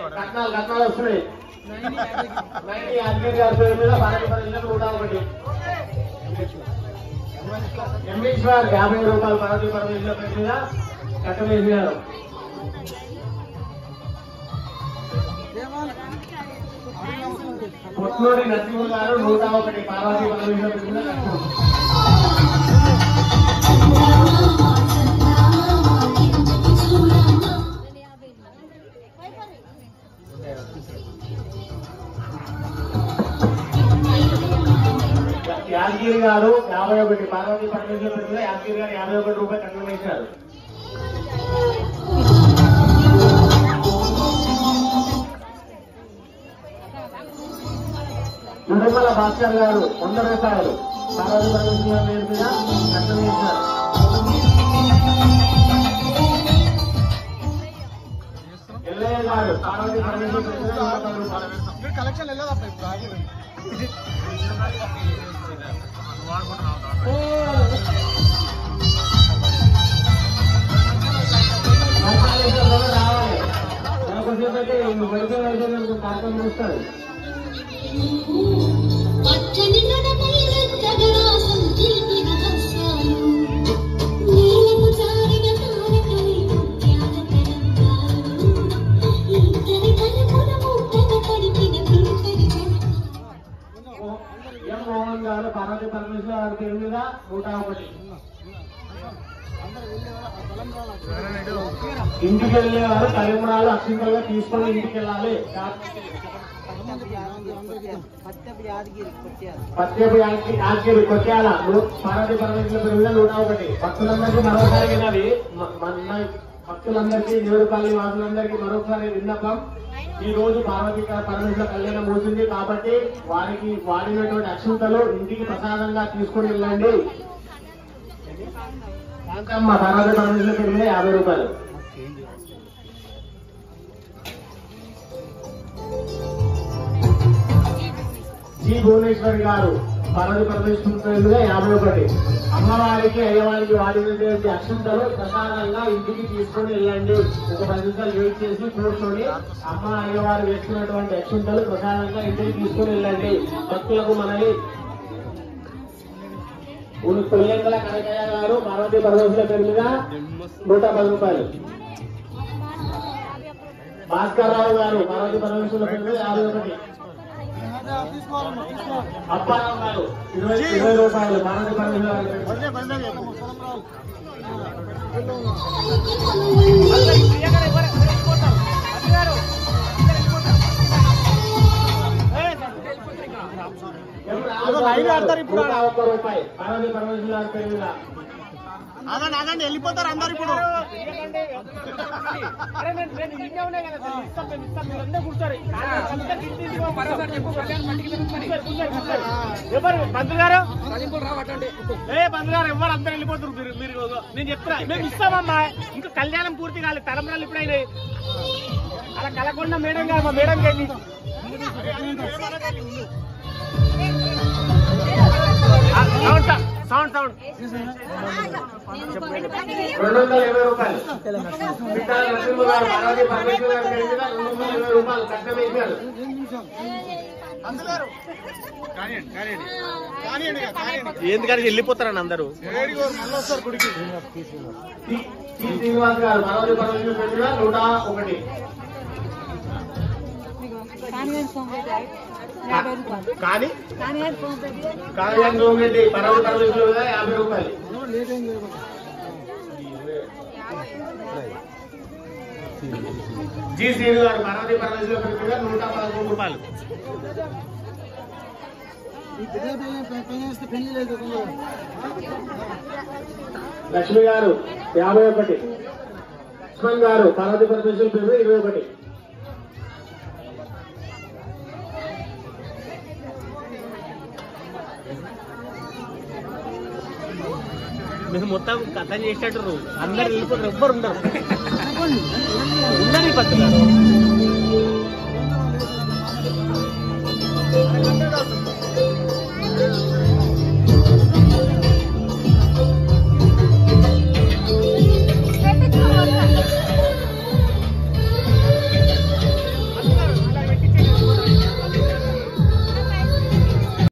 కట్నాలు కట్నాలు వస్తున్నాయి నైన్టీ యాదగిరి గారి పేరు మీద భారత పరిశ్రమ నూట ఒకటి ఎంఈశ్వర్ యాభై రూపాయలు భారతీయ పరమేశ్వర పేరు మీద కట్టవేసినారు పుట్నూరి నరసింహ గారు నూట ఒకటి పార్వతీ పరమేశ్వర పేరు మీద కట్నం. యాదగిరి గారు యాభై ఒకటి పార్వతీ పరమేశ్వర పేరు మీద యాదగిరి గారు యాభై ఒకటి రూపాయలు కట్నం వేశారు తిరుమల భాస్కర్ గారు వంద రూపాయలు పార్వతీ పరమేశ్వర పేరు మీద కట్నం వేశారు ఎల్లయ్య గారు పార్వతీ పరమేశ్వర పేరు మీద నూట పది రూపాయలు కలెక్షన్ వెళ్ళదా ఇప్పుడు ఆగిపోయింది. రావాలి కొంచెం అయితే వెళ్తే వెళ్తే కార్యక్రమం చూస్తారు పచ్చని నడకల జగరాసం చిలిపిన హాస్యాలు నీలపు జారిన తారకలై ముత్యాల తరంగాలు ఇద్దరి తలపున ముద్దగా తడిపిన పిల్లరి ఎం మోహన్ గారు పార్వతీ పరమేశ్వర గారి పేరు మీద నూట ఒకటి ఇంటికి వెళ్ళేవారు తలిమురాలు అక్షింతలుగా తీసుకొని ఇంటికి వెళ్ళాలి పత్యపు యాదగిరి యాదగిరి కొట్టాల నూ- పార్వతీ పరమేశ్వర పేరు మీద నూట ఒకటి భక్తులందరికీ మరోసారి విన్నది మ- మన భక్తులందరికీ నియోజకవర్గ వాసులందరికీ మరొకసారి విన్నపం ఈ రోజు పార్వతీ క- పరమేశ్వర కళ్యాణం మూసింది కాబట్టి వారికి వాడినటువంటి అక్షంతలు ఇంటికి ప్రసాదంగా తీసుకొని వెళ్ళండి కాంతమ్మ పార్వతీ పరమేశ్వర పేరు మీద యాభై రూపాయలు జి భువనేశ్వరి గారు పార్వతీ పరమేశ్వర పేరు మీద యాభై ఒకటి అమ్మవారికి అయ్యవారికి వాడినటువంటి అక్షంతలు ప్రసాదంగా ఇంటికి తీసుకొని వెళ్ళండి ఒక పది నిమిషాలు వెయిట్ చేసి కూర్చొని అమ్మ అయ్యవారు వేసుకున్నటువంటి అక్షంతలు ప్రసాదంగా ఇంటికి తీసుకొని వెళ్ళండి భక్తులకు మనవి పుల్లెంకల కనకయ్య గారు పార్వతీ పరమేశ్వర పేరు మీద నూట పది రూపాయలు భాస్కర్ రావు గారు పార్వతీ పరమేశ్వర పేరు మీద యాభై ఒకటి తీసుకోవాలమ్మా తీసుకోవాలి అప్పారావు గారు ఇరవై ఇరవై రూపాయలు పార్వతీ పరమేశ్వర గారి పేరు మీద. బందే బందే అదో లైన్ ఆడతారు ఇప్పుడు ఆడ. నూట ఒక్క రూపాయి పార్వతీ పరమేశ్వర గారి పేరు మీద ఆగండి ఆగండి వెళ్ళిపోతారు అందరు ఇప్పుడు ఎవరు పంతులు గారు ఏ పంతులు గారు ఎవరు అందరు వెళ్ళిపోతారు మీరు మీరు నేను చెప్తున్నా మేము ఇస్తామమ్మా ఇంకా కళ్యాణం పూర్తి కాలేదు తలంబరాలు ఇప్పుడైనాయి అలా కలగకుండా మేడం గారు మా మేడం గారిని సౌండ్ సౌండ్ సౌండ్ రెండు వందల ఇరవై రూపాయలు పిట్టాల నరసింహ గారు పార్వతీ పరమేశ్వర గారి పేరు మీద రెండు వందల ఇరవై రూపాయలు కష్టం వేశారు ఎందుకని వెళ్ళిపోతారని అందరూ మళ్ళీ వస్తారు గుడికి టి టి శ్రీనివాస్ గారు పార్వతీ పరమేశ్వర పేరు మీద నూట ఒకటి కానీ కాళీయాన్ గోవిరెడ్డి పార్వతీ పరమేశ్వర మీద యాభై రూపాయలు జి శ్రీను గారు పార్వతీ పరమేశ్వర పేరు మీద నూట పదకొండు రూపాయలు పెళ్లి లేదు లక్ష్మి గారు యాభై ఒకటి లక్ష్మణ్ గారు పార్వతీ పరమేశ్వర పేరు మీద ఇరవై ఒకటి మీరు మొత్తం కథ చేసేటట్టు అందరు వెళ్ళిపోతారు ఎవ్వరు ఉండరు ఉండరు ఈ పత్తులు